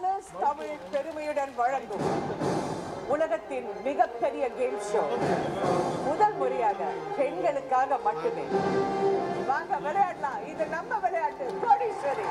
Colours Tamil பெருமையுடன் வழங்கும் உலகத்தின் மிகப்பெரிய கேம் ஷோ முதல் முறையாக பெண்களுக்காக மட்டுமே வாங்க விளையாடலாம் இது நம்ம விளையாட்டு கோடீஸ்வரி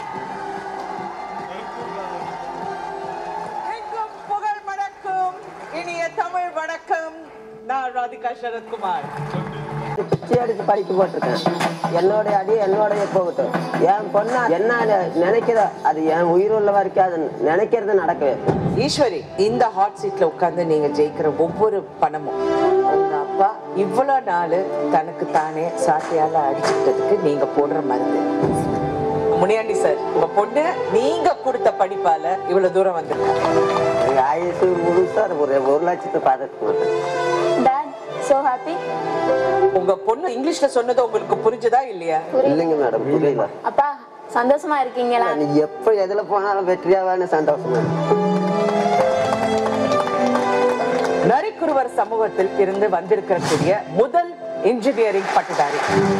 எங்கும் புகழ் வணக்கம் இனிய தமிழ் வணக்கம் நான் ராதிகா சரத்குமார் பிச்சை எடுத்து படிக்க போட்டிருக்கேன் என்னோட அடி என்னோடய போகட்டும் என் பொண்ணு என்ன நினைக்கிறதோ அது என் உயிர் உள்ள வரைக்கும் அது நினைக்கிறது நடக்கவே ஈஸ்வரி இந்த ஹாட் சீட்ல உட்கார்ந்து நீங்க ஜெயிக்கிற ஒவ்வொரு பணமும் உங்க அப்பா இவ்வளவு நாள் தனக்கு தானே சாட்டையால அடிச்சுட்டதுக்கு நீங்க போடுற மருந்து முனியாண்டி சார் உங்க பொண்ணு நீங்க கொடுத்த படிப்பால இவ்வளவு தூரம் வந்திருக்காங்க ஆயுசு முழுசா ஒரு ஒரு லட்சத்து பார்த்துக்க மாட்டேன் Dad, so happy. உங்க பொண்ணு இங்கிலீஷ்ல சொன்னது உங்களுக்கு புரிஞ்சதா இல்லையா இல்லைங்க மேடம் புரியல அப்பா சந்தோஷமா இருக்கீங்களா நீ எப்ப எதுல போனாலும் வெற்றியாவான்னு சந்தோஷமா இருக்கு. நரிக்குருவர் சமூகத்தில் இருந்து வந்திருக்கக்கூடிய முதல் இன்ஜினியரிங் பட்டதாரி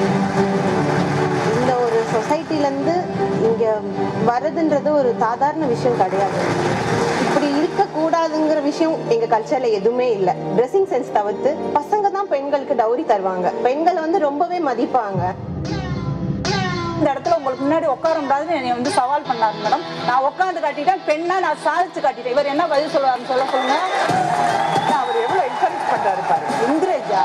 இந்த ஒரு சொசைட்டில இருந்து இங்க வர்றதுன்றது ஒரு சாதாரண விஷயம் கிடையாது இப்படி இருக்கக்கூடாதுங்கிற விஷயம் எங்க கல்ச்சர்ல எதுவுமே இல்ல ட்ரெஸ்ஸிங் சென்ஸ் தவிர்த்து பசங்க தான் பெண்களுக்கு டவுரி தருவாங்க பெண்கள் வந்து ரொம்பவே மதிப்பாங்க இந்த இடத்துல உங்களுக்கு முன்னாடி உட்கார முடியாதுன்னு என்னை வந்து சவால் பண்ணாரு மேடம் நான் உட்காந்து காட்டிட்டேன் பெண்ணா நான் சாதிச்சு காட்டிட்டேன் இவர் என்ன பதில் சொல்லுவாருன்னு சொல்ல சொல்லுங்க ஆனா அவர் எவ்வளவு என்கரேஜ் பண்றாரு பாருங்க இந்திரஜா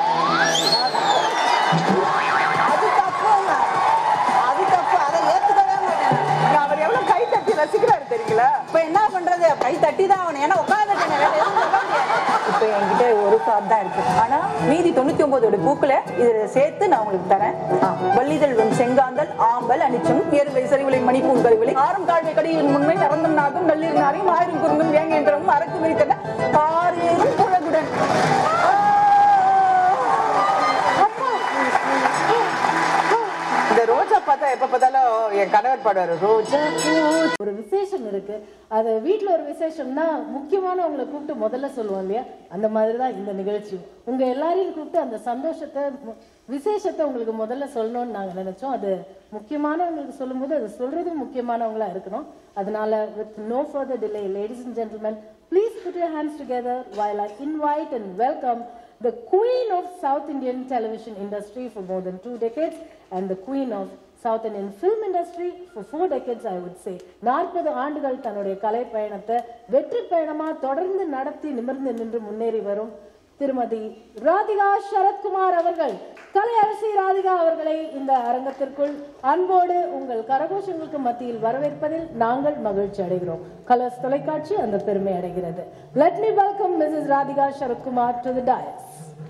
அது தப்புங்க அது தப்பு அதை ஏத்துக்கவே மாட்டேன் ஆனா அவர் எவ்வளவு கை தட்டி ரசிக்கிறாரு தெரியுங்களா இப்ப என்ன பண்றது கை தட்டி தான் ஆகணும் ஏன்னா உட்காந்துட்டேன் வேற எதுவும் சொல்ல முடியாது இப்ப என்கிட்ட ஒரு கார்டு தான் இருக்கு ஆனா மீதி தொண்ணூத்தி ஒன்பதோட பூக்களை இதுல சேர்த்து நான் உங்களுக்கு தரேன் ஆ, வள்ளிதழ் வெண் செங்காந்தல் ஆம்பல் அனிச்சம் ஏறுவை சரிவிலை மணிப்பூர் கருவிலை ஆறும் தாழ்வை கடியில் முன்மை நரந்தம் நாகும் நள்ளிர் நாரையும் ஆயிரம் குறுங்கும் வேங்கேந்திரமும் அரக்கு மிரித்தன ஆறு புழகுடன் இந்த ரோஜா பார்த்தா எப்ப பார்த்தாலும் என் கணவர் பாடுவாரு ரோஜா ஒரு விசேஷம் இருக்கு அது வீட்ல ஒரு விசேஷம்னா முக்கியமானவங்களை கூப்பிட்டு முதல்ல சொல்லுவோம் இல்லையா அந்த மாதிரி தான் இந்த நிகழ்ச்சி உங்க எல்லாரையும் கூப்பிட்டு அந்த சந்தோஷத்தை மு- விசேஷத்தை உங்களுக்கு முதல்ல சொல்லணும்னு நாங்க நினைச்சோம் அது முக்கியமானவங்களுக்கு சொல்லும்போது அது சொல்றதும் முக்கியமானவங்களா இருக்கணும் அதனால with no further delay ladies and gentlemen please put your hands together while I invite and welcome the queen of South Indian television industry for more than two decades and the queen of South Indian film industry for four decades I would say நாற்பது ஆண்டுகள் தன்னுடைய கலை பயணத்தை வெற்றி பயணமா தொடர்ந்து நடத்தி நிமிர்ந்து நின்று முன்னேறி வரும் திருமதி ராதிகா சரத்குமார் அவர்கள் கலையரசி ராதிகா அவர்களை இந்த அரங்கத்திற்குள் அன்போடு உங்கள் கரகோஷங்களுக்கு மத்தியில் வரவேற்பதில் நாங்கள் மகிழ்ச்சி அடைகிறோம் கலர்ஸ் தொலைக்காட்சி அந்த பெருமை அடைகிறது let me welcome Mrs Radhika Sarathkumar to the dais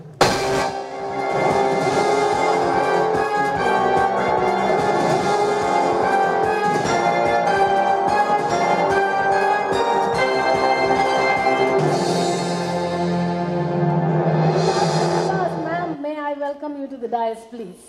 Ma'am, may I welcome you to the dais, please?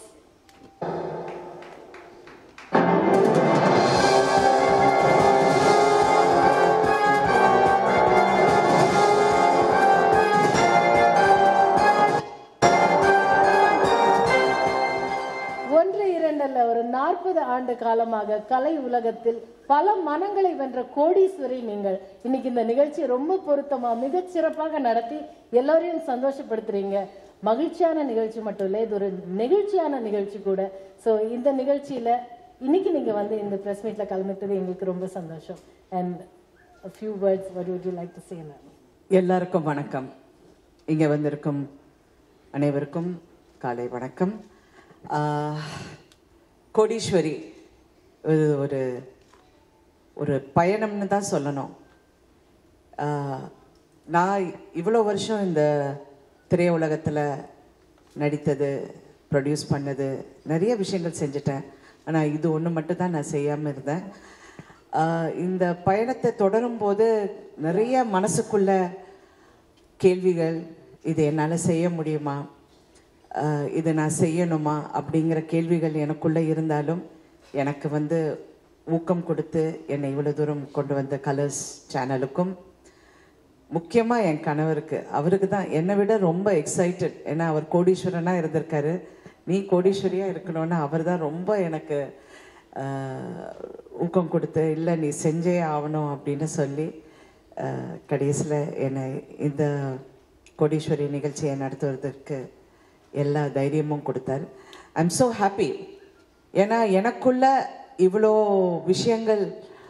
ஒன்று இரண்டல்ல ஒரு நாற்பது ஆண்டு காலமாக கலை உலகத்தில் பல மனங்களை வென்ற கோடீஸ்வரி நீங்கள் இன்னைக்கு இந்த நிகழ்ச்சி ரொம்ப பொருத்தமா மிகச் சிறப்பாக நடத்தி எல்லாரையும் சந்தோஷப்படுத்துறீங்க மகிழ்ச்சியான நிகழ்ச்சி மட்டும் இல்லை இது ஒரு நெகிழ்ச்சியான நிகழ்ச்சி கூட ஸோ இந்த நிகழ்ச்சியில இன்னைக்கு நீங்க வந்து இந்த பிரஸ் மீட்ல கலந்துட்டது எங்களுக்கு ரொம்ப சந்தோஷம் and few words what would you like to say ma'am எல்லாருக்கும் வணக்கம் இங்க வந்திருக்கும் அனைவருக்கும் காலை வணக்கம் ஆஹ், கோடீஸ்வரி இது ஒரு ஒரு பயணம்னு தான் சொல்லணும் ஆஹ், நான் இவ்வளோ வருஷம் இந்த திரையுலகத்தில் நடித்தது ப்ரொடியூஸ் பண்ணது நிறைய விஷயங்கள் செஞ்சுட்டேன் ஆனால் இது ஒன்று மட்டும் தான் நான் செய்யாமல் இருந்தேன் ஆஹ், இந்த பயணத்தை தொடரும் போது நிறைய மனசுக்குள்ள கேள்விகள் இது என்னால் செய்ய முடியுமா ஆஹ், இது நான் செய்யணுமா அப்படிங்கிற கேள்விகள் எனக்குள்ளே இருந்தாலும் எனக்கு வந்து ஊக்கம் கொடுத்து என்னை இவ்வளோ தூரம் கொண்டு வந்த கலர்ஸ் சேனலுக்கும் முக்கியமாக என் கணவருக்கு அவருக்கு தான் என்னை விட ரொம்ப எக்ஸைட்டட் ஏன்னா அவர் கோடீஸ்வரனாக இருந்திருக்காரு நீ கோடீஸ்வரியாக இருக்கணும்னு அவர் தான் ரொம்ப எனக்கு ஊக்கம் கொடுத்து இல்லை நீ செஞ்சே ஆகணும் அப்படின்னு சொல்லி கடைசியில் என்னை இந்த கோடீஸ்வரி நிகழ்ச்சியை நடத்துவதற்கு எல்லா தைரியமும் கொடுத்தார் ஐ எம் ஸோ ஹாப்பி ஏன்னா எனக்குள்ள இவ்வளோ விஷயங்கள்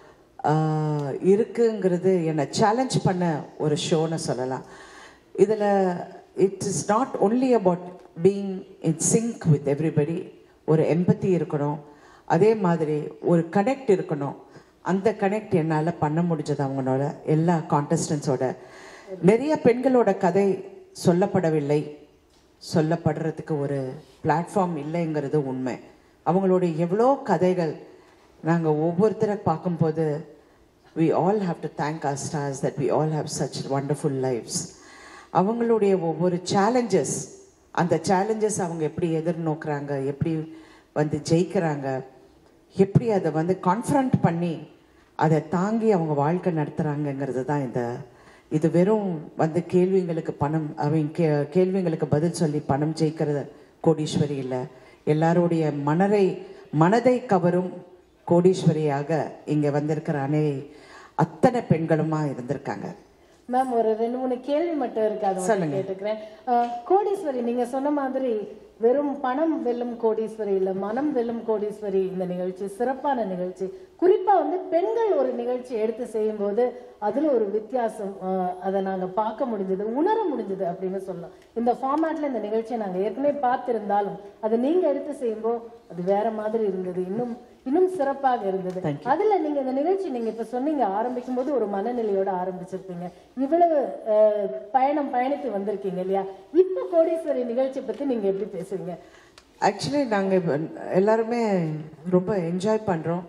ஆஹ், இருக்குங்கிறது என்னை சேலஞ்ச் பண்ண ஒரு ஷோன்னு சொல்லலாம் இதில் it is not only about being in sync with everybody ஒரு எம்பத்தி இருக்கணும் அதே மாதிரி ஒரு கனெக்ட் இருக்கணும் அந்த கனெக்ட் என்னால் பண்ண முடிஞ்சது அவங்களோட எல்லா கான்டெஸ்டன்ஸோட நிறைய பெண்களோட கதை சொல்லப்படவில்லை சொல்லப்படுறதுக்கு ஒரு பிளாட்ஃபார்ம் இல்லைங்கிறது உண்மை அவங்களுடைய எவ்வளோ கதைகள் நாங்கள் ஒவ்வொருத்தரை பார்க்கும்போது we all have to thank our stars that we all have such wonderful lives அவங்களுடைய ஒவ்வொரு சேலஞ்சஸ் அந்த சேலஞ்சஸ் அவங்க எப்படி எதிர்நோக்குறாங்க எப்படி வந்து ஜெயிக்கிறாங்க எப்படி அதை வந்து கான்ஃபரண்ட் பண்ணி அதை தாங்கி அவங்க வாழ்க்கை நடத்துகிறாங்கங்கிறது தான் இந்த இது வெறும் வந்து கேள்விங்களுக்கு பணம் அவங்க கே கேள்விங்களுக்கு பதில் சொல்லி பணம் ஜெயிக்கிறது கோடீஸ்வரி இல்லை எல்லாருடைய மனதை மனதை கவரும் கோடீஸ்வரியாக இங்கே வந்திருக்கிற அனை அத்தனை பெண்களுமா இருந்திருக்காங்க மேம் ஒரு ரெண்டு மூணு கேள்வி மட்டும் இருக்கு அதை மட்டும் சொல்லுங்க. கேட்டுக்கிறேன் அஹ், கோடீஸ்வரி நீங்க சொன்ன மாதிரி வெறும் பணம் வெல்லும் கோடீஸ்வரி இல்ல மனம் வெல்லும் கோடீஸ்வரி இந்த நிகழ்ச்சி சிறப்பான நிகழ்ச்சி குறிப்பா வந்து பெண்கள் ஒரு நிகழ்ச்சி எடுத்து செய்யும்போது அதுல ஒரு வித்தியாசம் அஹ், அதை நாங்க பார்க்க முடிஞ்சது உணர முடிஞ்சது அப்படின்னு சொல்லலாம் இந்த ஃபார்மேட்ல இந்த நிகழ்ச்சியை நாங்க ஏற்கனவே பார்த்திருந்தாலும் அதை நீங்க எடுத்து செய்யும்போது அது வேற மாதிரி இருந்தது இன்னும் இன்னும் சிறப்பாக இருந்தது அதுல நீங்க இந்த நிகழ்ச்சி நீங்க இப்ப சொன்னீங்க ஆரம்பிக்கும் போது ஒரு மனநிலையோட ஆரம்பிச்சிருப்பீங்க இவ்வளவு அஹ், பயணம் பயணித்து வந்திருக்கீங்க இல்லையா இப்ப கோடீஸ்வரி நிகழ்ச்சி பத்தி நீங்க எப்படி பேசுவீங்க ஆக்சுவலி நாங்கள் எல்லாருமே ரொம்ப என்ஜாய் பண்ணுறோம்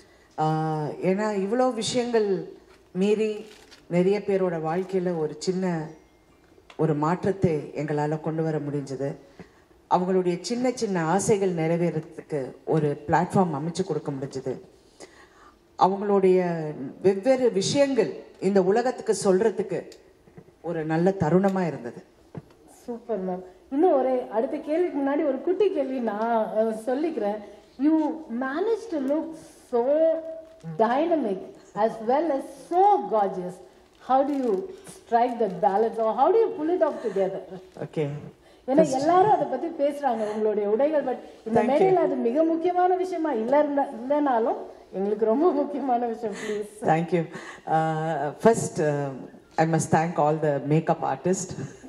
ஏன்னா இவ்வளோ விஷயங்கள் மீறி நிறைய பேரோட வாழ்க்கையில் ஒரு சின்ன ஒரு மாற்றத்தை எங்களால் கொண்டு வர முடிஞ்சது அவங்களுடைய சின்ன சின்ன ஆசைகள் நிறைவேறதுக்கு ஒரு பிளாட்ஃபார்ம் அமைச்சு கொடுக்க முடிஞ்சது அவங்களுடைய வெவ்வேறு விஷயங்கள் இந்த உலகத்துக்கு சொல்றதுக்கு ஒரு நல்ல தருணமாக இருந்தது சூப்பர் மேம் இன்னும் ஒரு அடுத்த கேள்விக்கு முன்னாடி ஒரு குட்டி கேள்வி நான் அஹ், சொல்லிக்கிறேன் you manage to look so dynamic as well as so gorgeous how do you strike that balance or how do you pull it off together okay ஏன்னா எல்லாரும் அதை பத்தி பேசுறாங்க உங்களுடைய உடைகள் பட் இந்த Thank you. மேடையில அது மிக முக்கியமான விஷயமா இல்ல இருந்தா இல்லைனாலும் எங்களுக்கு ரொம்ப முக்கியமான விஷயம் please Thank you. Uh, first, uh, I must thank all the makeup artist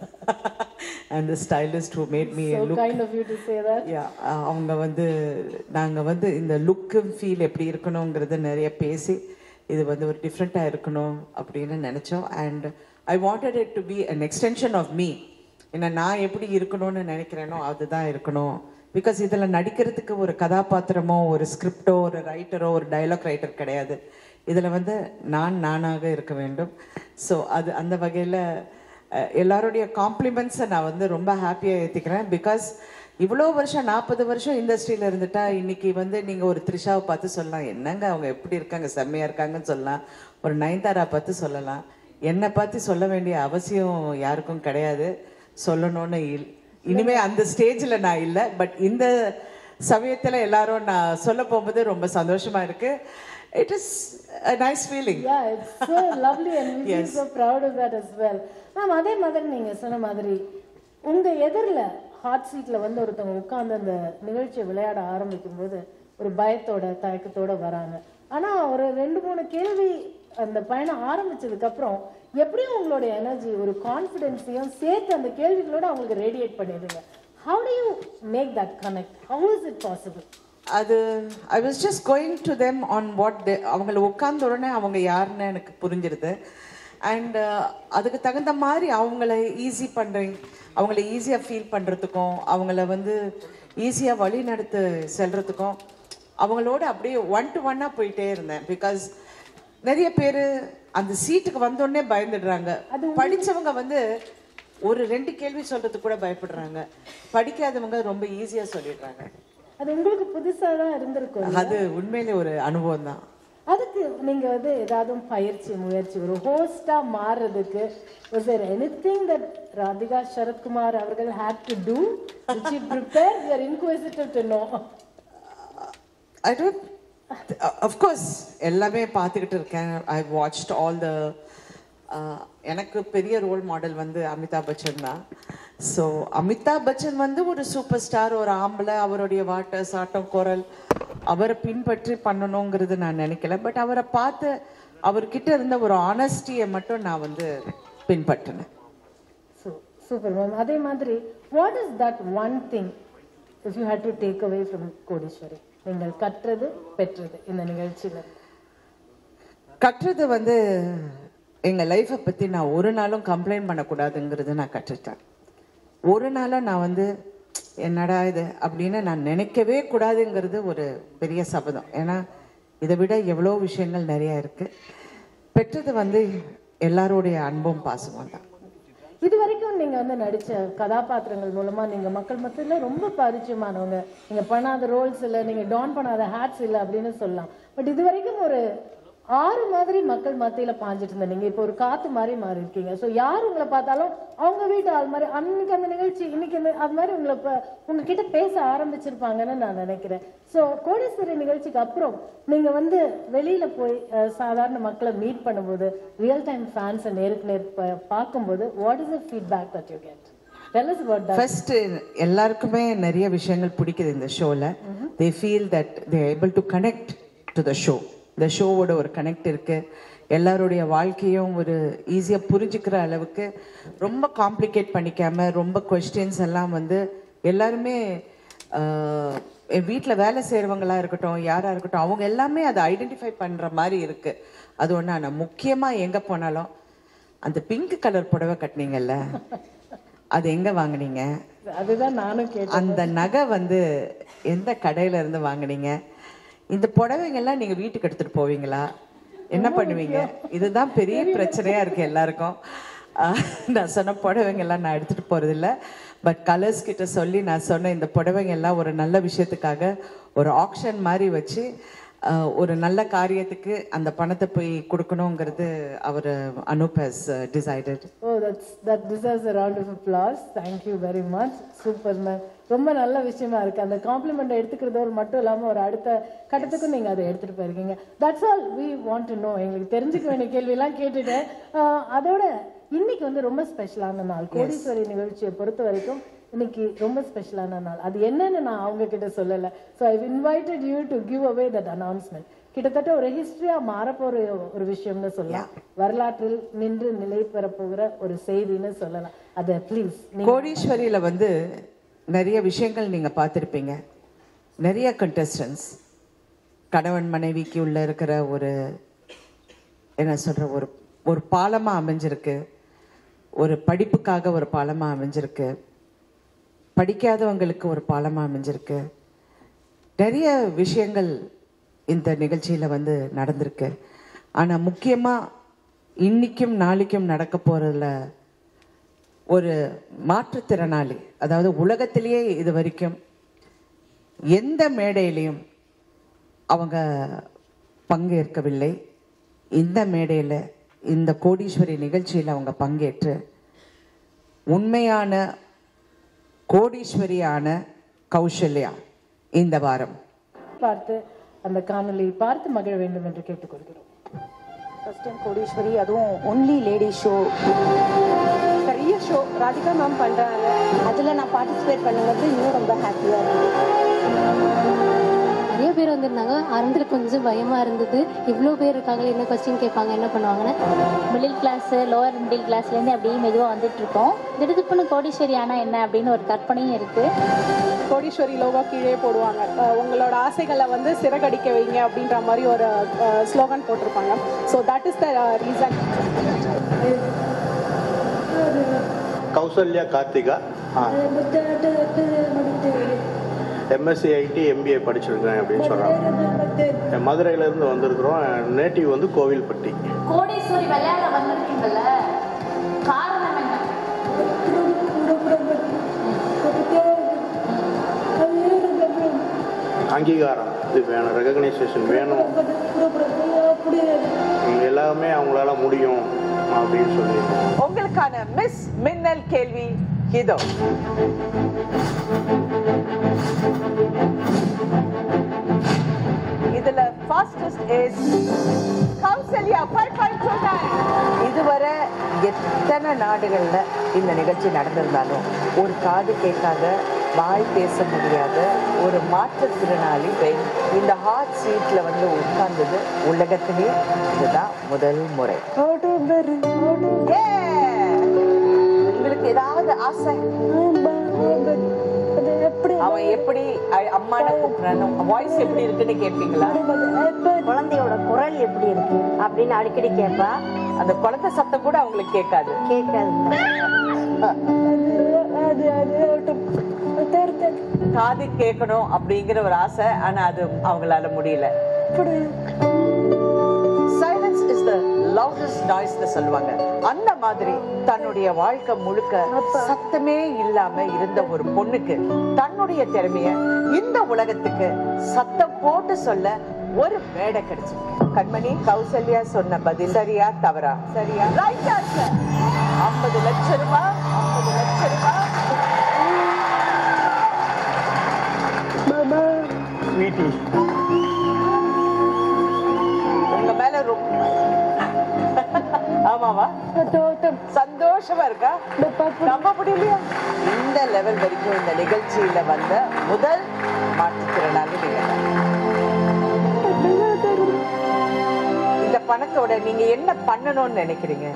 and the stylist who made me so look. kind of you to say that Yeah, uh, அவங்க வந்து நாங்கள் வந்து இந்த லுக்கு ஃபீல் எப்படி இருக்கணுங்கிறது நிறைய பேசி இது வந்து ஒரு டிஃப்ரெண்ட்டாக இருக்கணும் அப்படின்னு நினச்சோம் and I wanted it to be an extension of me ஏன்னா நான் எப்படி இருக்கணும்னு நினைக்கிறேனோ அதுதான் இருக்கணும் பிகாஸ் இதில் நடிக்கிறதுக்கு ஒரு கதாபாத்திரமோ ஒரு ஸ்கிரிப்டோ ஒரு ரைட்டரோ ஒரு டயலாக் ரைட்டர் கிடையாது இதில் வந்து நான் நானாக இருக்க வேண்டும் ஸோ அது அந்த வகையில் எல்லாருடைய காம்ப்ளிமெண்ட்ஸை நான் வந்து ரொம்ப ஹாப்பியாக ஏற்றிக்கிறேன் பிகாஸ் இவ்வளோ வருஷம் நாற்பது வருஷம் இண்டஸ்ட்ரியில் இருந்துட்டா இன்னைக்கு வந்து நீங்கள் ஒரு த்ரிஷாவை பார்த்து சொல்லலாம் என்னங்க அவங்க எப்படி இருக்காங்க செம்மையாக இருக்காங்கன்னு சொல்லலாம் ஒரு நயன்தாரா பார்த்து சொல்லலாம் என்னை பார்த்து சொல்ல வேண்டிய அவசியம் யாருக்கும் கிடையாது சொல்லணும்னு இல் இனிமே அந்த ஸ்டேஜில் நான் இல்லை பட் இந்த சமயத்தில் எல்லாரும் நான் சொல்ல போகும்போது ரொம்ப சந்தோஷமா இருக்கு it is nice feeling Yeah, it's so lovely and we feel so proud of that as well. Ma'am அதே மாதிரி நீங்க சொன்ன மாதிரி உங்க எதிரில் ஹாட் சீட்ல வந்து ஒருத்தவங்க உட்கார்ந்து அந்த நிகழ்ச்சியை விளையாட ஆரம்பிக்கும் போது ஒரு பயத்தோட தயக்கத்தோட வராங்க ஆனா ஒரு ரெண்டு மூணு கேள்வி அந்த பயணம் ஆரம்பிச்சதுக்கு அப்புறம் எப்படியும் உங்களுடைய எனர்ஜி ஒரு கான்ஃபிடென்ஸையும் சேர்த்து அந்த கேள்விகளோட அவங்களுக்கு ரேடியேட் பண்ணிடுங்க how do you make that connect how is it possible அது I was just going to them on what they அவங்கள உட்கார்ந்த உடனே அவங்க யாருன்னு எனக்கு புரிஞ்சிருது அண்ட் அதுக்கு தகுந்த மாதிரி அவங்கள ஈஸி பண்ணுறேன் அவங்கள ஈஸியாக ஃபீல் பண்ணுறதுக்கும் அவங்கள வந்து ஈஸியாக வழி நடத்து செல்றதுக்கும் அவங்களோட அப்படியே ஒன் டு ஒன்னாக போயிட்டே இருந்தேன் பிகாஸ் நிறைய பேர் அந்த சீட்டுக்கு வந்தோடனே பயந்துடுறாங்க படிச்சவங்க வந்து ஒரு ரெண்டு கேள்வி சொல்றதுக்கு கூட பயப்படுறாங்க படிக்காதவங்க ரொம்ப ஈஸியாக சொல்லிடுறாங்க அது உங்களுக்கு புதுசா தான் இருந்திருக்கும் அது உண்மையிலே ஒரு அனுபவம் தான் அதுக்கு நீங்க வந்து ஏதாவது பயிற்சி முயற்சி ஒரு ஹோஸ்டா மாறுறதுக்கு was there anything that Radhika Sarathkumar அவர்கள் had to do which you prepared you are inquisitive to know I don't of course எல்லாமே பார்த்துக்கிட்டு இருக்கேன் ஐ வாட்ச்ட் ஆல் த எனக்கு பெரிய ரோல் மாடல் வந்து அமிதாப் பச்சன் தான் ஸோ அமிதாப் பச்சன் வந்து ஒரு சூப்பர் ஸ்டார் ஒரு ஆம்பளை அவருடைய வாட்ட சாட்டம் குரல் அவரை பின்பற்றி பண்ணணுங்கிறது நான் நினைக்கல பட் அவரை பார்த்து அவர்கிட்ட இருந்த ஒரு ஆனஸ்டியை மட்டும் நான் வந்து பின்பற்றினேன் சூப்பர் மேம் அதே மாதிரி what is that one thing if you had to take away from Kodeeswari நீங்கள் கற்றது பெற்றது இந்த நிகழ்ச்சியில கற்றது வந்து எங்கள் லைஃப்பை பற்றி நான் ஒரு நாளும் கம்ப்ளைண்ட் பண்ணக்கூடாதுங்கிறது நான் கற்றுட்டேன் ஒரு நாளும் நான் வந்து என்னடா இது அப்படின்னு நான் நினைக்கவே கூடாதுங்கிறது ஒரு பெரிய சபதம் ஏன்னா இதை விட எவ்வளோ விஷயங்கள் நிறையா இருக்கு பெற்றது வந்து எல்லாருடைய அன்பும் பாசமும் தான் இது வரைக்கும் நீங்க வந்து நடிச்ச கதாபாத்திரங்கள் மூலமா நீங்க மக்கள் மத்தியில ரொம்ப பரிச்சயமானவங்க நீங்க பண்ணாத ரோல்ஸ் இல்ல நீங்க டான் பண்ணாத ஹேட்ஸ் இல்ல அப்படின்னு சொல்லலாம் பட் இது வரைக்கும் ஒரு ஆறு மாதிரி மக்கள் மத்தியில பாஞ்சிட்டு இருந்த நீங்க இப்போ ஒரு காத்து மாதிரி மாறி இருக்கீங்க ஸோ யார் உங்களை பார்த்தாலும் அவங்க வீட்டு ஆள் மாதிரி அன்னைக்கு அந்த நிகழ்ச்சி இன்னைக்கு இந்த அது மாதிரி உங்களை இப்போ உங்ககிட்ட பேச ஆரம்பிச்சிருப்பாங்கன்னு நான் நினைக்கிறேன் ஸோ கோடீஸ்வரி நிகழ்ச்சிக்கு அப்புறம் நீங்க வந்து வெளியில போய் அஹ், சாதாரண மக்களை மீட் பண்ணும்போது ரியல் டைம் ஃபேன்ஸை நேருக்கு நேர் பா- பார்க்கும்போது what is the feedback that you get tell us about that first எல்லாருக்குமே நிறைய விஷயங்கள் பிடிக்குது இந்த ஷோல they feel that they able to connect to the show இந்த ஷோவோட ஒரு கனெக்ட் இருக்கு எல்லாருடைய வாழ்க்கையும் ஒரு ஈஸியா புரிஞ்சுக்கிற அளவுக்கு ரொம்ப காம்ப்ளிகேட் பண்ணிக்காம ரொம்ப கொஸ்டின்ஸ் எல்லாம் வந்து எல்லாருமே ஆஹ், என் வீட்டில் வேலை செய்கிறவங்களா இருக்கட்டும் யாரா இருக்கட்டும் அவங்க எல்லாமே அதை ஐடென்டிஃபை பண்ற மாதிரி இருக்கு அது ஒன்று ஆனால் முக்கியமாக எங்கே போனாலும் அந்த பிங்க் கலர் புடவை கட்டினீங்கல்ல அது எங்க வாங்குனீங்க அதுதான் நானும் கேட்டேன் அந்த நகை வந்து எந்த கடையில இருந்து வாங்குனீங்க இந்த புடவைங்கெல்லாம் நீங்க வீட்டுக்கு எடுத்துட்டு போவீங்களா என்ன பண்ணுவீங்க இதுதான் பெரிய பிரச்சனையா இருக்கு எல்லாருக்கும் ஆஹ், நான் சொன்ன புடவைங்க எல்லாம் நான் எடுத்துட்டு போறது இல்ல பட் கலர்ஸ் கிட்ட சொல்லி நான் சொன்ன இந்த புடவைங்க எல்லாம் ஒரு நல்ல விஷயத்துக்காக ஒரு ஆக்ஷன் மாதிரி வச்சு ஆஹ், ஒரு நல்ல காரியத்துக்கு அந்த பணத்தை போய் கொடுக்கணுங்கிறது அவர் Anoop has decided oh that's that deserves a round of applause thank you very much super ma'am ரொம்ப நல்ல விஷயமா இருக்கு அந்த காம்ப்ளிமெண்ட் எடுத்துக்கிறதோடு மட்டும் இல்லாம ஒரு அடுத்த கட்டத்துக்கும் நீங்க அதை எடுத்துட்டு போயிருக்கீங்க that's all we want to know எங்களுக்கு தெரிஞ்சுக்க வேண்டிய கேள்வியெல்லாம் கேட்டுட்டேன் ஆஹ் அதோட இன்னைக்கு வந்து ரொம்ப ஸ்பெஷலான நாள் கோடீஸ்வரி நிகழ்ச்சியை பொறுத்த வரைக்கும் இன்னைக்கு ரொம்ப ஸ்பெஷலான நாள் அது என்னன்னு நான் அவங்க கிட்ட சொல்லல so I invited you to give away that announcement கிட்டத்தட்ட ஒரு ஹிஸ்டரியா மாறப்போற ஒரு விஷயம்னு சொல்லலாம் வரலாற்றில் நின்று நிலை பெறப்போகிற ஒரு செய்தின்னு சொல்லலாம் அதை ப்ளீஸ் கோடீஸ்வரியில வந்து நிறைய விஷயங்கள் நீங்க பார்த்துருப்பீங்க நிறைய கண்டஸ்டன்ஸ் கணவன் மனைவிக்கு உள்ள இருக்கிற ஒரு என்ன சொல்ற ஒரு ஒரு பாலமா அமைஞ்சிருக்கு ஒரு படிப்புக்காக ஒரு பாலமா அமைஞ்சிருக்கு படிக்காதவங்களுக்கு ஒரு பாலமா அமைஞ்சிருக்கு நிறைய விஷயங்கள் இந்த நிகழ்ச்சியில வந்து நடந்திருக்கு ஆனா முக்கியமா இன்னைக்கும் நாளைக்கும் நடக்க போறதுல ஒரு மாற்றுத்திறனாளி அதாவது உலகத்திலேயே இது வரைக்கும் எந்த மேடையிலையும் அவங்க பங்கேற்கவில்லை இந்த மேடையில் இந்த கோடீஸ்வரி நிகழ்ச்சியில் அவங்க பங்கேற்று உண்மையான கோடீஸ்வரியான கௌசல்யா இந்த வாரம் பார்த்து அந்த காணொளி பார்த்து மகிழ வேண்டும் என்று கேட்டுக்கொள்கிறோம் ஃபர்ஸ்ட் டைம் கோடீஸ்வரி அதுவும் ஒன்லி லேடி ஷோ பெரிய ஷோ ராதிகா மேம் பண்றாங்க அதுல நான் பார்ட்டிசிபேட் பண்ணுறது இன்னும் ரொம்ப ஹாப்பியா இருக்கு நிறைய பேர் வந்திருந்தாங்க ஆரம்பத்தில் கொஞ்சம் பயமா இருந்தது இவ்வளோ பேர் இருக்காங்க என்ன கொஸ்டின் கேட்பாங்க என்ன பண்ணுவாங்கன்னு மிடில் கிளாஸ் லோவர் மிடில் கிளாஸ்லேருந்து அப்படியே மெதுவாக வந்துட்டு இருக்கோம் திடுதுப்புன்னு கோடீஸ்வரி ஆனா என்ன அப்படின்னு ஒரு கற்பனையும் இருக்கு கோடீஸ்வரி லோகோ கீழே போடுவாங்க அஹ் உங்களோட ஆசைகளை வந்து சிறகடிக்க வைங்க அப்படின்ற மாதிரி ஒரு ஸ்லோகன் போட்டிருப்பாங்க so that is the reason Kausalya Karthika MSc IT MBA படிச்சிருக்கேன் அப்படின்னு சொல்கிறாங்க மதுரையிலேருந்து வந்திருக்கிறோம் நேட்டிவ் வந்து கோவில்பட்டி கோடீஸ்வரி விளையாட வந்திருக்கீங்கல்ல காரணம் என்ன அங்கீகாரம் இது வேணும் ரெகக்னைசேஷன் வேணும் எல்லாமே அவங்களால முடியும் அப்படின்னு சொல்லி உங்களுக்கான மிஸ் மின்னல் கேள்வி இதோ இதுல is Kausalya five point two இதுவரை எத்தனை நாடுகள்ல இந்த நிகழ்ச்சி நடந்திருந்தாலும் ஒரு காது கேட்காத வாய் பேச முடியாத ஒரு மாற்றுத்திறனாளி பெண் இந்த ஹாட் சீட்ல வந்து உட்கார்ந்தது உலகத்திலே இதுதான் முதல் முறை Yeah! உங்களுக்கு ஏதாவது ஆசை அவன் எப்படி அ- அம்மானை கூப்பிடுறானோ வாய்ஸ் எப்படி இருக்குன்னு கேட்பீங்களா குழந்தையோட குரல் எப்படி இருக்கு அப்படின்னு அடிக்கடி கேட்பா அந்த குழந்தை சத்தம் கூட அவங்களுக்கு கேட்காது காது கேட்கணும் அப்படிங்கிற ஒரு ஆசை ஆனா அது அவங்களால முடியல silence is the loudest noise சொல்லுவாங்க அந்த மாதிரி தன்னுடைய வாழ்க்கை முழுக்க சத்தமே இல்லாம இருந்த ஒரு பொண்ணுக்கு தன்னுடைய திறமைய இந்த உலகத்துக்கு சத்தம் போட்டு சொல்ல ஒரு மேடை கிடைச்சிருக்கு கண்மணி கௌசல்யா சொன்ன பதில் சரியா தவறா சரியா ரைட் ஆன்சர் ஐம்பது லட்சம் ரூபாய் ஐம்பது லட்சம் ரூபாய் ஸ்வீட்டி உங்க மேல ரொம்ப ஆமாவா சந்தோஷமா இருக்கா நம்ப முடியலையா இந்த லெவல் வரைக்கும் இந்த நிகழ்ச்சியில வந்த முதல் மாற்றுத்திறனாளி நீங்க தான். இந்த பணத்தோட நீங்க என்ன பண்ணணும்னு நினைக்கிறீங்க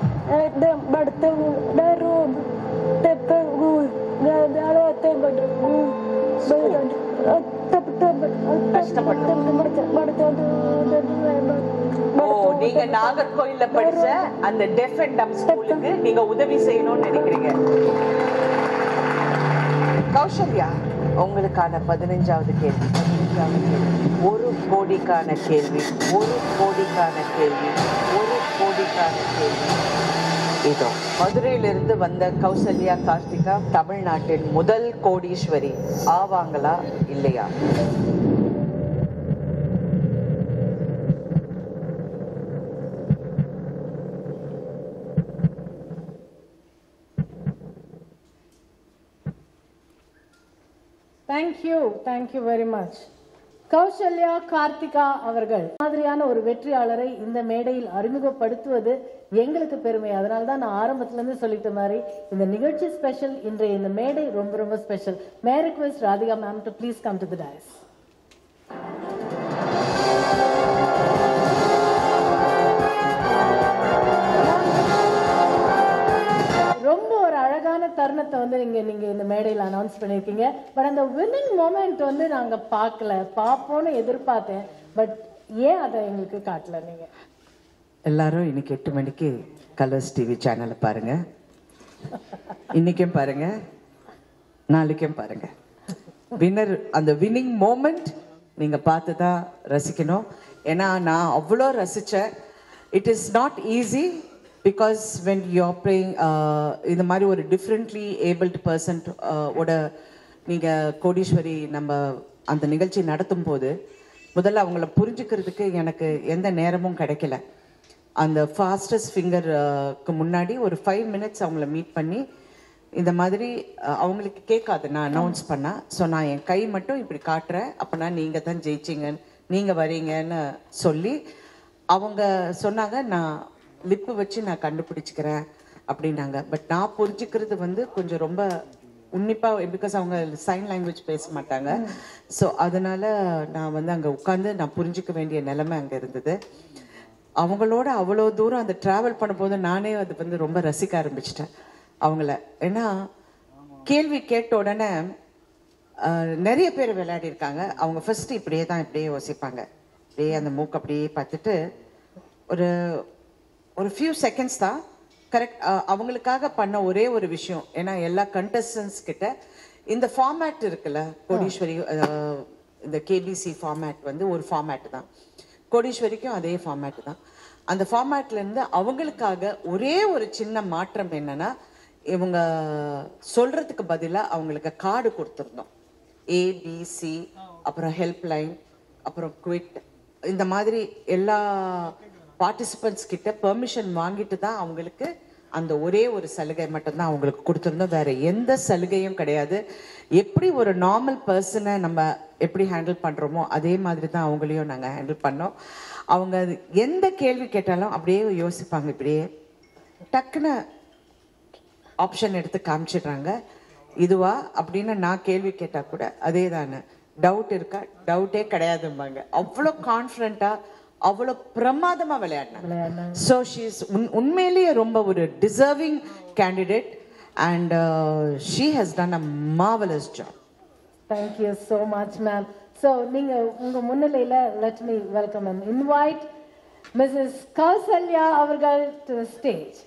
ஓ நீங்க நாகர்கோயில்ல படிச்ச அந்த டெஃப் அண்ட் டம் ஸ்கூலுக்கு நீங்க உதவி செய்யணும்னு நினைக்கிறீங்க கௌசல்யா உங்களுக்கான பதினஞ்சாவது கேள்வி பதினஞ்சாவது கேள்வி ஒரு கோடிக்கான கேள்வி ஒரு கோடிக்கான கேள்வி ஒரு கோடிக்கான கேள்வி இதோ மதுரையிலிருந்து வந்த கௌசல்யா கார்த்திகா தமிழ்நாட்டின் முதல் கோடீஸ்வரி ஆவாங்களா இல்லையா thank you thank you very much Kausalya Karthika அவர்கள் மாதிரியான ஒரு வெற்றியாளரை இந்த மேடையில் அறிமுகப்படுத்துவது எங்களுக்கு பெருமை அதனால தான் நான் ஆரம்பத்துல இருந்து சொல்லிட்ட மாதிரி இந்த நிகழ்ச்சி ஸ்பெஷல் இன்றைய இந்த மேடை ரொம்ப ரொம்ப special may request Radhika ma'am to please come to the dais ரொம்ப ஒரு அழகான தருணத்தை வந்து நீங்க நீங்க இந்த மேடையில் அனௌன்ஸ் பண்ணிருக்கீங்க பட் அந்த வின்னிங் மொமெண்ட் வந்து நாங்க பார்க்கல பார்ப்போம்னு எதிர்பார்த்தேன் பட் ஏன் அதை எங்களுக்கு காட்டல நீங்க எல்லாரும் இன்னைக்கு எட்டு மணிக்கு கலர்ஸ் டிவி சேனலை பாருங்க இன்னைக்கும் பாருங்க நாளைக்கும் பாருங்க வின்னர் அந்த வின்னிங் மோமெண்ட் நீங்க பார்த்து தான் ரசிக்கணும் ஏன்னா நான் அவ்வளோ ரசிச்சேன் it is not easy because when you're playing இந்த மாதிரி ஒரு டிஃப்ரெண்ட்லி ஏபிள்டு பர்சன் ஓட நீங்கள் கோடீஸ்வரி நம்ம அந்த நிகழ்ச்சி நடத்தும் போது முதல்ல அவங்கள புரிஞ்சுக்கிறதுக்கு எனக்கு எந்த நேரமும் கிடைக்கல அந்த ஃபாஸ்டஸ்ட் ஃபிங்கருக்கு முன்னாடி ஒரு ஃபைவ் மினிட்ஸ் அவங்கள மீட் பண்ணி இந்த மாதிரி அஹ், அவங்களுக்கு கேட்காது நான் அனௌன்ஸ் பண்ணா ஸோ நான் என் கை மட்டும் இப்படி காட்டுறேன் அப்போனா நீங்கள் தான் ஜெயிச்சிங்க நீங்கள் வரீங்கன்னு சொல்லி அவங்க சொன்னாங்க நான் லிப்பு வச்சு நான் கண்டுபிடிச்சிக்கிறேன் அப்படின்னாங்க பட் நான் புரிஞ்சுக்கிறது வந்து கொஞ்சம் ரொம்ப உன்னிப்பாக பிகாஸ் அவங்க சைன் லாங்குவேஜ் பேச மாட்டாங்க ஸோ அதனால நான் வந்து அங்கே உட்காந்து நான் புரிஞ்சுக்க வேண்டிய நிலைமை அங்கே இருந்தது அவங்களோட அவ்வளோ தூரம் அந்த ட்ராவல் பண்ணும்போது நானே அது வந்து ரொம்ப ரசிக்க ஆரம்பிச்சிட்டேன் அவங்கள ஏன்னா கேள்வி கேட்ட உடனே ஆஹ், நிறைய பேர் விளையாடி இருக்காங்க அவங்க ஃபர்ஸ்ட் இப்படியே தான் இப்படியே யோசிப்பாங்க அப்படியே அந்த மூக்கு அப்படியே பார்த்துட்டு ஒரு ஒரு ஃபியூ செகண்ட்ஸ் தான் கரெக்ட் அவங்களுக்காக பண்ண ஒரே ஒரு விஷயம் ஏன்னா எல்லா கண்டஸ்டன்ஸ் கிட்ட இந்த ஃபார்மேட் இருக்குல்ல கோடீஸ்வரி அஹ், இந்த கேபிசி ஃபார்மேட் வந்து ஒரு ஃபார்மேட் தான் கோடீஸ்வரிக்கும் அதே ஃபார்மேட் தான் அந்த ஃபார்மேட்ல இருந்து அவங்களுக்காக ஒரே ஒரு சின்ன மாற்றம் என்னன்னா இவங்க சொல்றதுக்கு பதிலா அவங்களுக்கு கார்டு கொடுத்துருந்தோம் ஏபிசி அப்புறம் ஹெல்ப்லைன் அப்புறம் குவிட் இந்த மாதிரி எல்லா பார்ட்டிசிபெண்ட்ஸ் கிட்ட பெர்மிஷன் வாங்கிட்டு தான் அவங்களுக்கு அந்த ஒரே ஒரு சலுகை மட்டும்தான் அவங்களுக்கு கொடுத்துருந்தோம் வேற எந்த சலுகையும் கிடையாது எப்படி ஒரு நார்மல் பர்சனை நம்ம எப்படி ஹேண்டில் பண்றோமோ அதே மாதிரி தான் அவங்களையும் நாங்கள் ஹேண்டில் பண்ணோம் அவங்க அது எந்த கேள்வி கேட்டாலும் அப்படியே யோசிப்பாங்க இப்படியே டக்குன்னு ஆப்ஷன் எடுத்து காமிச்சிடுறாங்க இதுவா அப்படின்னு நான் கேள்வி கேட்டா கூட அதே தானே டவுட் இருக்கா டவுட்டே கிடையாதும்பாங்க அவ்வளோ கான்ஃபிடண்டா அவ்வளோ பிரமாதமா விளையாடினாங்க ஸோ ஷீஸ் உண்மையிலேயே ரொம்ப ஒரு deserving candidate and she has done a marvellous job thank you so much ma'am so நீங்க உங்க முன்னிலையில let me welcome and invite Mrs Kausalya அவர்கள் to stage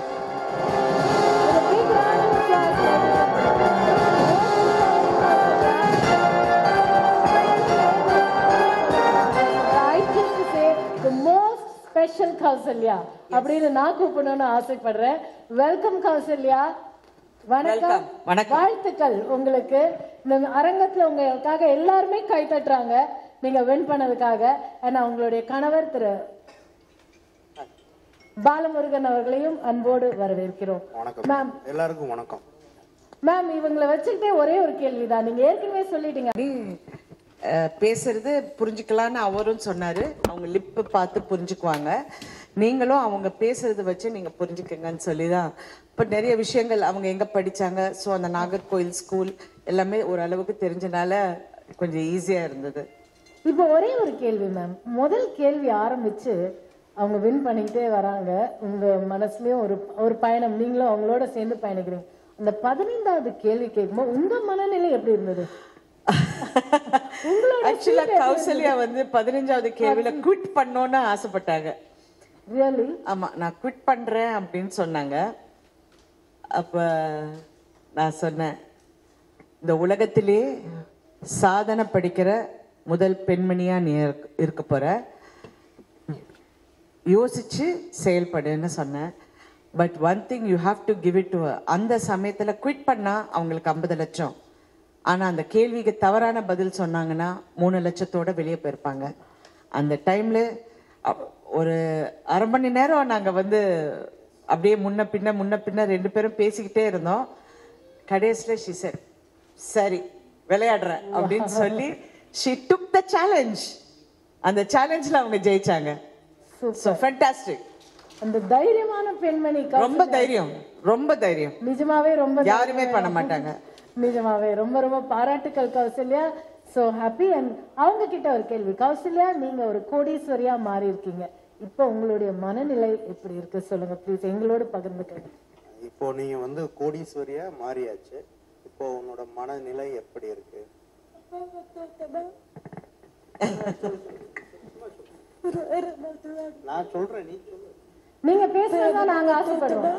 most special Kausalya அப்படின்னு நான் கூப்பிடணும்னு ஆசைப்படுறேன் வெல்கம் கௌசல்யா வணக்கம் வணக்கம். வாழ்த்துக்கள் உங்களுக்கு இந்த அரங்கத்துல உங்களுக்காக எல்லாருமே கை தட்டுறாங்க நீங்க வின் பண்ணதுக்காக ஆனா உங்களுடைய கணவர் திரு பாலமுருகன் அவர்களையும் அன்போடு வரவேற்கிறோம் வணக்கம் மேம் எல்லாருக்கும் வணக்கம் மேம் இவங்களை வச்சுக்கிட்டே ஒரே ஒரு கேள்விதான் நீங்க ஏற்கனவே சொல்லிட்டீங்க அஹ், பேசுறது புரிஞ்சுக்கலான்னு அவரும் சொன்னாரு அவங்க லிப்பு பார்த்து புரிஞ்சுக்குவாங்க நீங்களும் அவங்க பேசுறத வச்சு நீங்க புரிஞ்சுக்கங்கன்னு சொல்லி தான் இப்போ நிறைய விஷயங்கள் அவங்க எங்க படிச்சாங்க ஸோ அந்த நாகர்கோயில் ஸ்கூல் எல்லாமே ஓரளவுக்கு தெரிஞ்சனால கொஞ்சம் ஈஸியா இருந்தது இப்போ ஒரே ஒரு கேள்வி மேம் முதல் கேள்வி ஆரம்பிச்சு அவங்க வின் பண்ணிக்கிட்டே வராங்க உங்க மனசுலயும் ஒரு ஒரு பயணம் நீங்களும் அவங்களோட சேர்ந்து பயணிக்கிறீங்க அந்த பதினைந்தாவது கேள்வி கேட்கும்போது உங்க மனநிலை எப்படி இருந்தது உங்களோட ஆக்சுவலா feel எப்படி கௌசல்யா வந்து பதினஞ்சாவது கேள்வியில குவிட் பண்ணோன்னு ஆசைப்பட்டாங்க ரியலி ஆமா நான் குவிட் பண்றேன் அப்படின்னு சொன்னாங்க அப்ப நான் சொன்னேன் இந்த உலகத்திலே சாதனை படிக்கிற முதல் பெண்மணியா நீ இருக்க- இருக்க போற யோசிச்சு செயல்படுன்னு சொன்னேன் but one thing you have to give it to அந்த சமயத்துல குவிட் பண்ணா அவங்களுக்கு ஐம்பது லட்சம் ஆனா அந்த கேள்விக்கு தவறான பதில் சொன்னாங்கன்னா மூணு லட்சத்தோட வெளியே போயிருப்பாங்க அந்த டைம்ல அ- ஒரு அரை மணி நேரம் நாங்க வந்து அப்படியே முன்ன பின்ன முன்ன பின்ன ரெண்டு பேரும் பேசிக்கிட்டே இருந்தோம் கடைசியில ஷி said சரி விளையாடுறேன் அப்படின்னு சொல்லி ஷி டுக் த சேலஞ்ச் அந்த சேலஞ்சில் அவங்க ஜெயிச்சாங்க ஸோ ஃபேண்டாஸ்டிக் அந்த தைரியமான பெண்மணி கௌசல்யா. ரொம்ப தைரியம் ரொம்ப தைரியம் நிஜமாவே ரொம்ப யாருமே பண்ண மாட்டாங்க நிஜமாவே ரொம்ப ரொம்ப பாராட்டுக்கள் கௌசல்யா சோ ஹாப்பி அண்ட் அவங்க கிட்ட ஒரு கேள்வி கௌசல்யா நீங்க ஒரு கோடீஸ்வரியா மாறி இருக்கீங்க இப்போ உங்களுடைய மனநிலை எப்படி இருக்கு சொல்லுங்க ப்ளீஸ் எங்களோட பகிர்ந்துக்கங்க இப்போ நீங்க வந்து கோடீஸ்வரியா மாறியாச்சு இப்போ உன்னோட மனநிலை எப்படி இருக்கு நான் சொல்றேன் நீ சொல்லு நீங்க பேசுறதா நாங்க ஆசைப்படுறோம்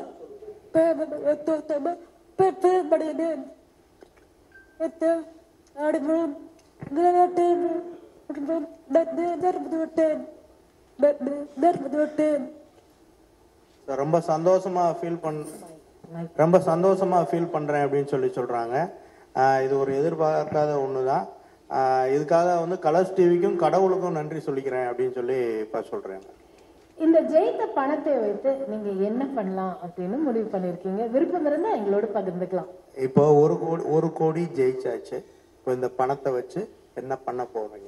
ரொம்ப சந்தோஷமா ஃபீல் பண் ரொம்ப சந்தோஷமா ஃபீல் பண்றேன் அப்படின்னு சொல்லி சொல்றாங்க ஆஹ் இது ஒரு எதிர்பார்க்காத ஒண்ணுதான் ஆஹ் இதுக்காக வந்து கலர்ஸ் டிவிக்கும் கடவுளுக்கும் நன்றி சொல்லிக்கிறேன் அப்படின்னு சொல்லி இப்ப சொல்றேன் இந்த ஜெயித்த பணத்தை வைத்து நீங்க என்ன பண்ணலாம் அப்படின்னு முடிவு பண்ணிருக்கீங்க விருப்பம் இருந்தா எங்களோட பகிர்ந்துக்கலாம் இப்போ ஒரு கோடி ஒரு கோடி ஜெயிச்சாச்சு இப்போ இந்த பணத்தை வச்சு என்ன பண்ண போறீங்க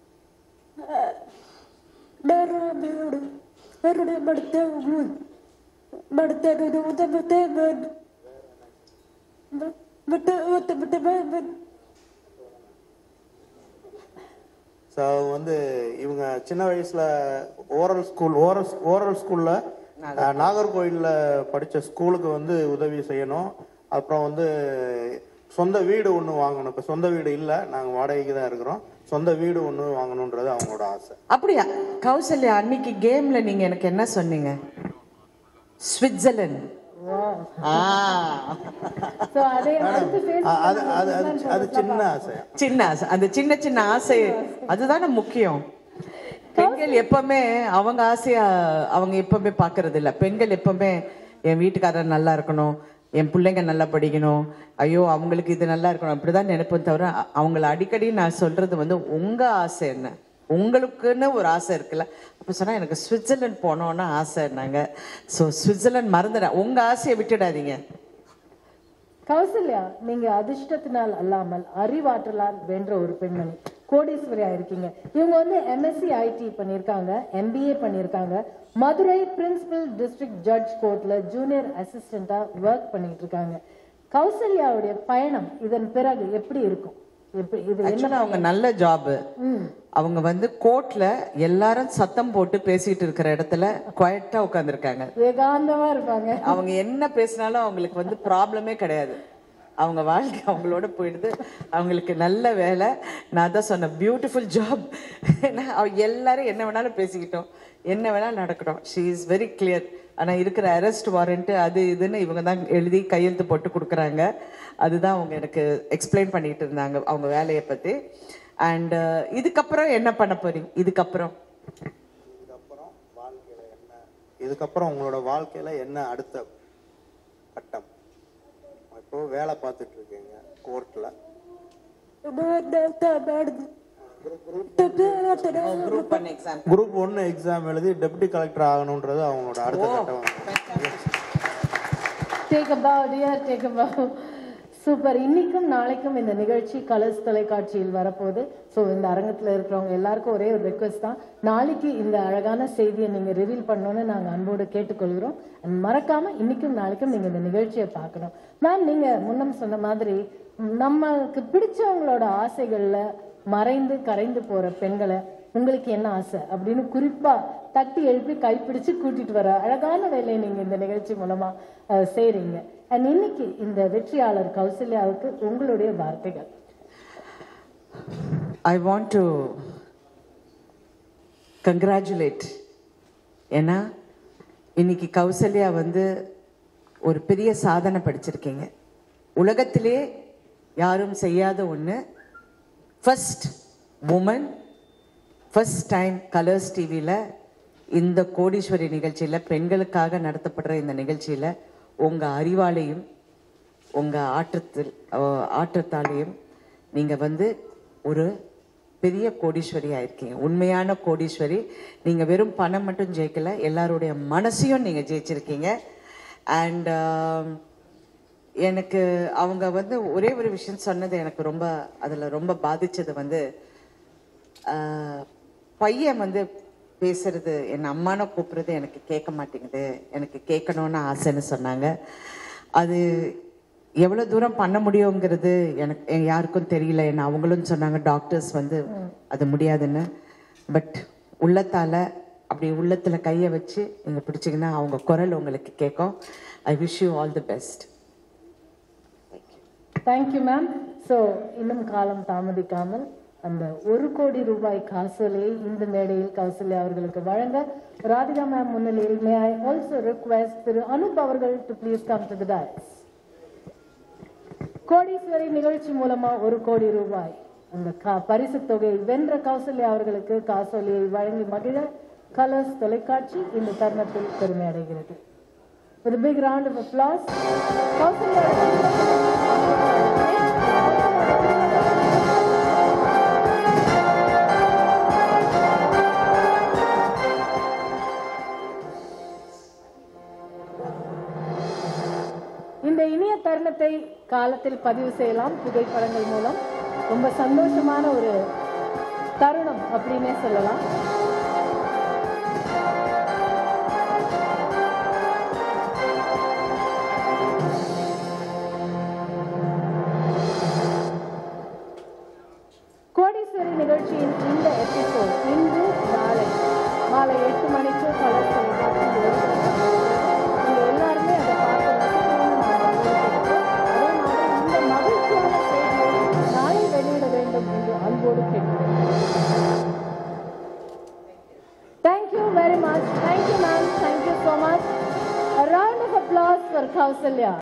ஸோ வந்து இவங்க சின்ன வயசுல ஓரல் ஸ்கூல் ஓரல் ஓரல் ஸ்கூல்ல நாகர்கோயில்ல படிச்ச ஸ்கூலுக்கு வந்து உதவி செய்யணும் அப்புறம் வந்து சொந்த வீடு ஒன்று வாங்கணும் இப்போ சொந்த வீடு இல்லை நாங்கள் வாடகைக்கு தான் இருக்கிறோம் சொந்த வீடு ஒன்று வாங்கணுன்றது அவங்களோட ஆசை அப்படியா கௌசல்யா அன்னைக்கு கேம்ல நீங்க எனக்கு என்ன சொன்னீங்க சுவிட்சர்லாந்து ஆ சோ அதே அடுத்து பேச அ- அது அது அது அது சின்ன ஆசை சின்ன ஆசை அந்த சின்ன சின்ன ஆசை அதுதானே முக்கியம் பெண்கள் எப்பவுமே அவங்க ஆசையா அவங்க எப்பவுமே பாக்குறது இல்ல பெண்கள் எப்பவுமே என் வீட்டுக்காரர் நல்லா இருக்கணும் என் பிள்ளைங்க நல்லா படிக்கணும் ஐயோ அவங்களுக்கு இது நல்லா இருக்கணும் அப்படிதான் நினைப்போம் தவிர அ- அவங்கள அடிக்கடி நான் சொல்றது வந்து உங்க ஆசை என்ன உங்களுக்குன்னு ஒரு ஆசை இருக்குல்ல அப்ப சொன்னா எனக்கு சுவிட்சர்லாந்து போனோம்னு ஆசைன்னாங்க ஸோ சுவிட்சர்லாந்து மறந்துடேன் உங்க ஆசையை விட்டுடாதீங்க கௌசல்யா நீங்க அதிர்ஷ்டத்தினால் அல்லாமல் அறிவாற்றலால் வென்ற ஒரு பெண்மணி கோடீஸ்வரி ஆயிருக்கீங்க இவங்க வந்து எம்எஸ்சி ஐடி பண்ணியிருக்காங்க எம்பிஏ பண்ணியிருக்காங்க மதுரை பிரின்சிபல் டிஸ்ட்ரிக்ட் ஜட்ஜ் கோர்ட்ல ஜூனியர் அசிஸ்டண்டா ஒர்க் பண்ணிட்டு இருக்காங்க கௌசல்யாவுடைய பயணம் இதன் பிறகு எப்படி இருக்கும் எப்படி இது ஆக்சுவலா அவங்க நல்ல ஜாப் அவங்க வந்து கோர்ட்ல எல்லாரும் சத்தம் போட்டு பேசிட்டு இருக்கிற இடத்துல குவைட்டா உட்காந்துருக்காங்க ஏகாந்தமா இருப்பாங்க அவங்க என்ன பேசினாலும் அவங்களுக்கு வந்து ப்ராப்ளமே கிடையாது அவங்க வாழ்க்கை அவங்களோட போயிடுது அவங்களுக்கு நல்ல வேலை நான் தான் சொன்னேன் பியூட்டிஃபுல் ஜாப் எல்லாரும் என்ன வேணாலும் பேசிக்கிட்டோம் என்ன வேணாலும் நடக்கட்டும் ஷீ இஸ் வெரி கிளியர் ஆனால் இருக்கிற அரெஸ்ட் வாரண்ட்டு அது இதுன்னு இவங்க தான் எழுதி கையெழுத்து போட்டு கொடுக்குறாங்க அதுதான் அவங்க எனக்கு எக்ஸ்பிளைன் பண்ணிட்டு இருந்தாங்க அவங்க வேலையை பற்றி அண்ட் இதுக்கப்புறம் என்ன பண்ண போறீங்க இதுக்கப்புறம் இதுக்கப்புறம் உங்களோட வாழ்க்கையில என்ன அடுத்த கட்டம் இப்போ வேலை பார்த்துட்டு இருக்கீங்க கோர்ட்ல குரூப் ஒன் எக்ஸாம் குரூப் ஒன்னு எக்ஸாம் எழுதி டெப்யூட்டி கலெக்டர் ஆகணுன்றது அவங்களோட அடுத்த கட்டம் take a bow dear take a bow super இன்னைக்கும் நாளைக்கும் இந்த நிகழ்ச்சி கலர்ஸ் தொலைக்காட்சியில் வரப்போகுது ஸோ இந்த அரங்கத்தில் இருக்கிறவங்க எல்லாருக்கும் ஒரே ஒரு ரெக்வஸ்ட் தான் நாளைக்கு இந்த அழகான செய்தியை நீங்கள் ரிவீல் பண்ணணும்னு நாங்கள் அன்போடு கேட்டுக்கொள்கிறோம் And மறக்காம இன்னைக்கும் நாளைக்கும் நீங்கள் இந்த நிகழ்ச்சியை பார்க்கணும் மேம் நீங்கள் முன்னம் சொன்ன மாதிரி நமக்கு பிடிச்சவங்களோட ஆசைகளில் மறைந்து கரைந்து போகிற பெண்களை உங்களுக்கு என்ன ஆசை அப்படின்னு குறிப்பா தட்டி எழுப்பி கைப்பிடிச்சு கூட்டிட்டு வர அழகான வேலையை நீங்க இந்த நிகழ்ச்சி மூலமா அஹ், செய்றீங்க அண்ட் இன்னைக்கு இந்த வெற்றியாளர் கௌசல்யாவுக்கு உங்களுடைய வார்த்தைகள் ஐ வாண்ட் டு கங்க்ராச்சுலேட் ஏன்னா இன்னைக்கு கௌசல்யா வந்து ஒரு பெரிய சாதனை படிச்சிருக்கீங்க உலகத்திலே யாரும் செய்யாத ஒன்று first woman first time Colors டிவியில் இந்த கோடீஸ்வரி நிகழ்ச்சியில் பெண்களுக்காக நடத்தப்படுற இந்த நிகழ்ச்சியில் உங்கள் அறிவாலையும் உங்கள் ஆற்றத்தில் அஹ், ஆற்றத்தாலையும் நீங்கள் வந்து ஒரு பெரிய கோடீஸ்வரி ஆயிருக்கீங்க உண்மையான கோடீஸ்வரி நீங்கள் வெறும் பணம் மட்டும் ஜெயிக்கல எல்லாருடைய மனசையும் நீங்கள் ஜெயிச்சிருக்கீங்க அண்ட் எனக்கு அவங்க வந்து ஒரே ஒரு விஷயம் சொன்னது எனக்கு ரொம்ப அதில் ரொம்ப பாதிச்சது வந்து ஆஹ், பையன் வந்து பேசுறது என் அம்மான கூப்பிடுறது எனக்கு கேட்க மாட்டேங்குது எனக்கு கேட்கணும்னு ஆசைன்னு சொன்னாங்க அது எவ்வளோ தூரம் பண்ண முடியுங்கிறது எனக்கு எ- யாருக்கும் தெரியல ஏன்னா அவங்களும் சொன்னாங்க டாக்டர்ஸ் வந்து அது முடியாதுன்னு பட் உள்ளத்தால அப்படி உள்ளத்துல கையை வச்சு நீங்க பிடிச்சிங்கன்னா அவங்க குரல் உங்களுக்கு கேட்கும் I wish you all the best thank you ma'am so இன்னும் காலம் தாமதிக்காமல் அந்த ஒரு கோடி ரூபாய் காசோலையை இந்த மேடையில் கௌசல்யா அவர்களுக்கு வழங்க ராதிகா மேம் முன்னிலையில் மே I also request Thiru Anup அவர்கள் to please come to the dais Kodeeswari நிகழ்ச்சி மூலமா ஒரு கோடி ரூபாய் அந்த கா- பரிசு தொகையை வென்ற கௌசல்யா அவர்களுக்கு காசோலியை வழங்கி மகிழ கலர்ஸ் தொலைக்காட்சி இந்த தருணத்தில் பெருமை அடைகிறது With a big round of applause, Kausalya இந்த இனிய தருணத்தை காலத்தில் பதிவு செய்யலாம் புகைப்படங்கள் மூலம் ரொம்ப சந்தோஷமான ஒரு தருணம் அப்படின்னே சொல்லலாம் கோடீஸ்வரி நிகழ்ச்சியின் இந்த எபிசோட் இன்று நாளை மாலை எட்டு மணிக்கு கலர் தொலைக்காட்சியில் ஒளிபரப்பாகிறது. நீங்க எல்லாருமே அதை பார்த்து ரசிக்கணும்னு நான் அன்போடு கேட்டுக்கிறேன். அதே மாதிரி இந்த மகிழ்ச்சியான செய்தியை நாளை வெளியிட வேண்டும் என்று அன்போடு கேட்டுக்கிறேன் Thank you very much. Thank you, ma'am. Thank you so much. A round of applause for Kausalya.